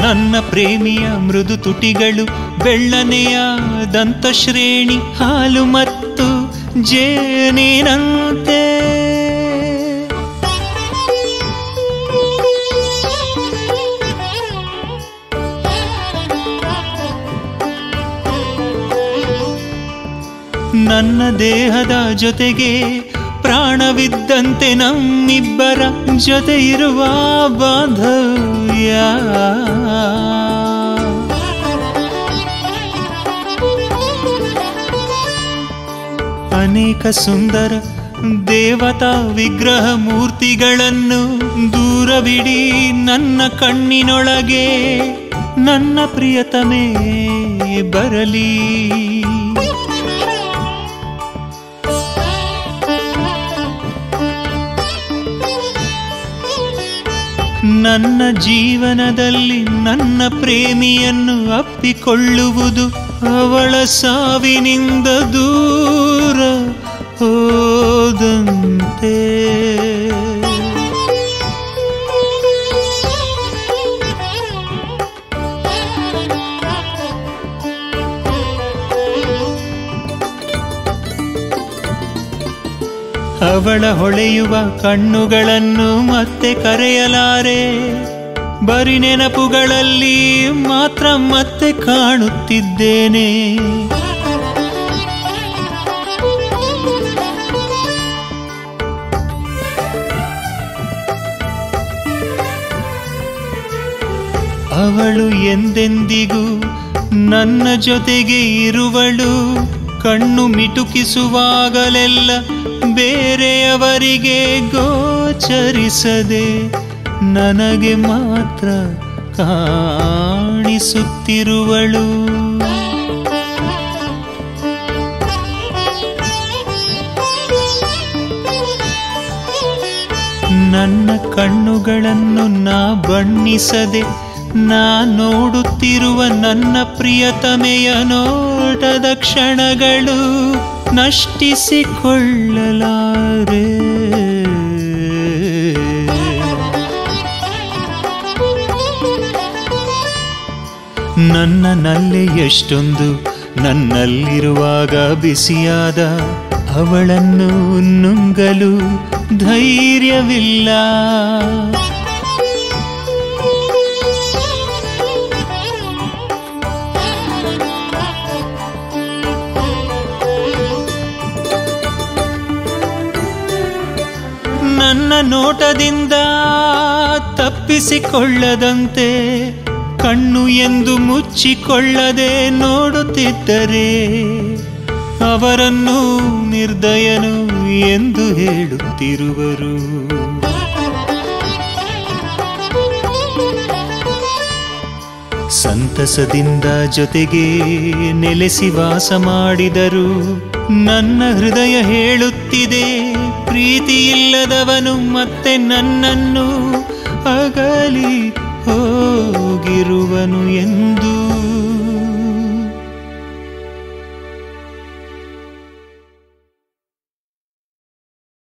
ನನ್ನ ಪ್ರೇಮಿಯ ಮೃದು ತುಟಿಗಳು ಬೆಳ್ಳನೆಯ ದಂತಶ್ರೇಣಿ ಹಾಲು ಮತ್ತು ಜೇನಿನಂತೆ ನನ್ನ ದೇಹದ ಜೊತೆಗೆ ಪ್ರಾಣವಿದ್ದಂತೆ ನಮ್ಮಿಬ್ಬರ ಜೊತೆ ಇರುವ ಬಾಂಧವ್ಯ ಅನೇಕ ಸುಂದರ ದೇವತಾ ವಿಗ್ರಹ ಮೂರ್ತಿಗಳನ್ನು ದೂರವಿಡಿ ನನ್ನ ಕಣ್ಣಿನೊಳಗೆ ನನ್ನ ಪ್ರಿಯತಮೇ ಬರಲಿ ನನ್ನ ಜೀವನದಲ್ಲಿ ನನ್ನ ಪ್ರೇಮಿಯನ್ನು ಅಪ್ಪಿಕೊಳ್ಳುವುದು ಅವಳ ಸಾವಿನಿಂದ ದೂರ ಹೋದಂತೆ ಅವಳ ಹೊಳೆಯುವ ಕಣ್ಣುಗಳನ್ನು ಮತ್ತೆ ಕರೆಯಲಾರೆ ಬರಿ ನೆನಪುಗಳಲ್ಲಿ ಮಾತ್ರ ಮತ್ತೆ ಕಾಣುತ್ತಿದ್ದೇನೆ ಅವಳು ಎಂದೆಂದಿಗೂ ನನ್ನ ಜೊತೆಗೆ ಇರುವಳು ಕಣ್ಣು ಮಿಟುಕಿಸುವಾಗಲೆಲ್ಲ ಬೇರೆಯವರಿಗೆ ಗೋಚರಿಸದೆ ನನಗೆ ಮಾತ್ರ ಕಾಣಿಸುತ್ತಿರುವಳು ನನ್ನ ಕಣ್ಣುಗಳನ್ನು ನಾ ಬಣ್ಣಿಸದೆ ನಾ ನೋಡುತ್ತಿರುವ ನನ್ನ ಪ್ರಿಯತಮೆಯ ನೋಟದ ಕ್ಷಣಗಳು ನಷ್ಟಿಸಿಕೊಳ್ಳಲಾರೆ ನನ್ನ ನಲ್ಲೆ ಎಷ್ಟೊಂದು ನನ್ನಲ್ಲಿರುವಾಗ ಬಿಸಿಯಾದ ಅವಳನ್ನು ನುಂಗಲು ಧೈರ್ಯವಿಲ್ಲ ನನ್ನ ನೋಟದಿಂದ ತಪ್ಪಿಸಿಕೊಳ್ಳದಂತೆ ಕಣ್ಣು ಎಂದು ಮುಚ್ಚಿಕೊಳ್ಳದೆ ನೋಡುತ್ತಿದ್ದರೆ ಅವರನ್ನು ನಿರ್ದಯನು ಎಂದು ಹೇಳುತ್ತಿರುವರು ಸಂತಸದಿಂದ ಜೊತೆಗೆ ನೆಲೆಸಿ ವಾಸ ಮಾಡಿದರು ನನ್ನ ಹೃದಯ ಹೇಳುತ್ತಿದೆ ಪ್ರೀತಿಯಿಲ್ಲದವನು ಮತ್ತೆ ನನ್ನನ್ನು ಅಗಲಿ ಹೋಗಿರುವನು ಎಂದು